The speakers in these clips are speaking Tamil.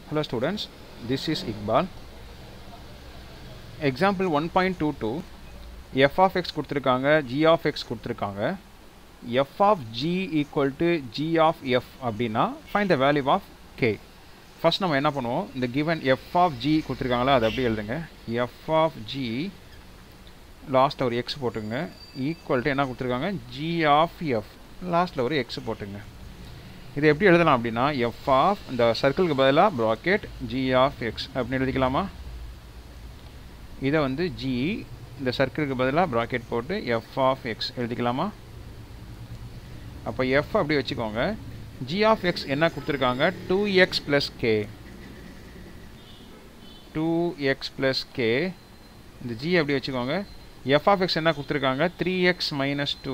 Hello students, this is Iqbal. Example 1.22 f of x கொடுத்துருக்காங்க g of x கொடுத்துருக்காங்க f of g equal to g of f அப்படின்னா find the value of k first நம்ம என்ன பண்ணுவோம் இந்த given f of g கொடுத்துருக்காங்களா அதை அப்படியே எழுதுங்க f of g லாஸ்ட்டில் ஒரு எக்ஸ் போட்டுங்க ஈக்குவல் டு என்ன கொடுத்துருக்காங்க g of f லாஸ்ட்டில் ஒரு எக்ஸ் போட்டுங்க இது எப்படி எழுதலாம் அப்படின்னா எஃப் ஆஃப் இந்த சர்க்கிளுக்கு பதிலாக ப்ராக்கெட் ஜி ஆஃப் எக்ஸ் அப்படின்னு எழுதிக்கலாமா இதை வந்து ஜி இந்த சர்க்கிளுக்கு பதிலாக ப்ராக்கெட் போட்டு எஃப் ஆஃப் எக்ஸ் எழுதிக்கலாமா அப்போ எஃப் அப்படி வச்சுக்கோங்க ஜி ஆஃப் எக்ஸ் என்ன கொடுத்துருக்காங்க two x plus k two x plus k இந்த ஜி அப்படி வச்சுக்கோங்க எஃப் ஆஃப் எக்ஸ் என்ன கொடுத்துருக்காங்க த்ரீ எக்ஸ் மைனஸ் டூ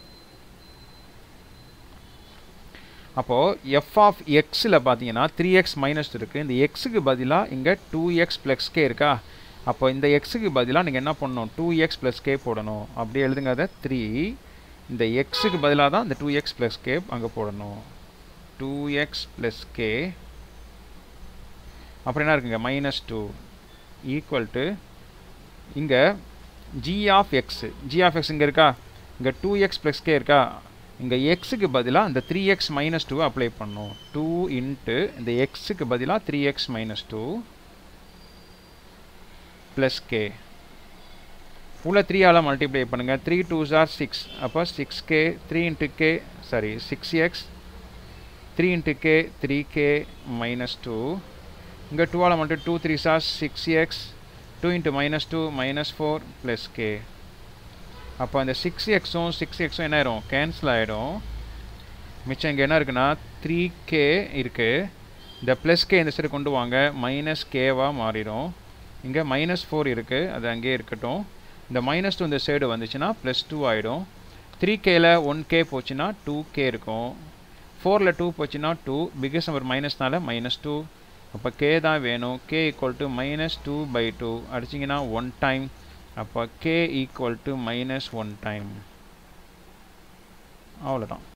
அப்போது எஃப் ஆஃப் எக்ஸில் பார்த்தீங்கன்னா த்ரீ எக்ஸ் மைனஸ் இருக்குது இந்த எக்ஸுக்கு பதிலாக இங்கே டூ எக்ஸ் ப்ளஸ் கே இருக்கா அப்போ இந்த எக்ஸுக்கு பதிலாக நீங்கள் என்ன பண்ணணும் டூ எக்ஸ் ப்ளஸ் கே போடணும் அப்படி எழுதுங்க அதை த்ரீ இந்த எக்ஸுக்கு பதிலாக தான் இந்த டூ எக்ஸ் ப்ளஸ் கே அங்கே போடணும் டூ எக்ஸ் ப்ளஸ் கே அப்புறம் என்ன இருக்குங்க மைனஸ் டூ ஈக்குவல் டு இங்கே g of x g of x இங்கே இருக்கா இங்கே டூ எக்ஸ் ப்ளஸ் கே இருக்கா இங்கே எக்ஸுக்கு பதிலாக இந்த three x minus two apply பண்ணும் டூ இன்ட்டு இந்த எக்ஸுக்கு பதிலாக three x minus two plus k உள்ள த்ரீயால் மல்டிப்ளை பண்ணுங்கள் த்ரீ டூ ஜார் சிக்ஸ் அப்போ six k three into k sorry six x three into k three k minus two இங்கே டூவால் மட்டும் டூ த்ரீ சார் six x two into minus two minus four plus k அப்போ அந்த சிக்ஸ் எக்ஸும் சிக்ஸ் எக்ஸும் என்ன ஆயிரும் கேன்சல் ஆகிடும் மிச்சம் இங்கே என்ன இருக்குன்னா த்ரீ கே இருக்குது இந்த ப்ளஸ் கே இந்த சைடு கொண்டு வாங்க மைனஸ் கேவாக மாறிடும் இங்கே மைனஸ் ஃபோர் இருக்குது அது அங்கேயே இருக்கட்டும் இந்த மைனஸ் டூ இந்த சைடு வந்துச்சுன்னா ப்ளஸ் டூ ஆகிடும் த்ரீ கேல ஒன் கே போச்சுன்னா டூ கே இருக்கும் ஃபோரில் டூ போச்சுன்னா டூ பிகஸ்ட் நம்பர் மைனஸ்னால மைனஸ் டூ அப்போ கே தான் வேணும் k equal to minus two by two அடிச்சிங்கன்னா ஒன் டைம் அப்போ k equal to minus one time அவ்வளோதான்